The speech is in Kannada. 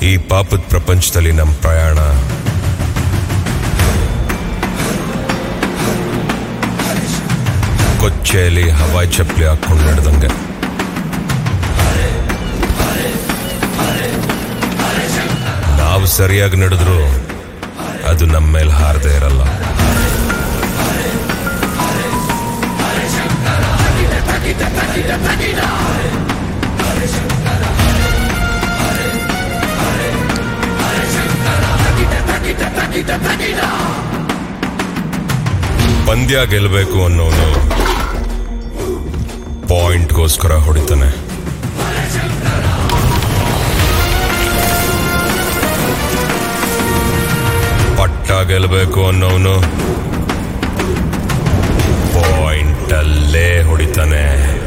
ಈ ಪಾಪದ ಪ್ರಪಂಚದಲ್ಲಿ ನಮ್ಮ ಪ್ರಯಾಣ ಕೊಚ್ಚೆಯಲ್ಲಿ ಹವಾಯಿ ಚಪ್ಪಲಿ ಹಾಕೊಂಡು ನಡೆದಂಗೆ ನಾವು ಸರಿಯಾಗಿ ನಡೆದ್ರು ಅದು ನಮ್ಮ ಮೇಲೆ ಹಾರದೇ ಇರಲ್ಲ ಪಂದ್ಯ ಗೆಲ್ಲಬೇಕು ಅನ್ನೋನು ಪಾಯಿಂಟ್ಗೋಸ್ಕರ ಹೊಡಿತಾನೆ ಪಟ್ಟ ಗೆಲ್ಲಬೇಕು ಅನ್ನೋನು ಪಾಯಿಂಟ್ ಅಲ್ಲೇ ಹೊಡಿತಾನೆ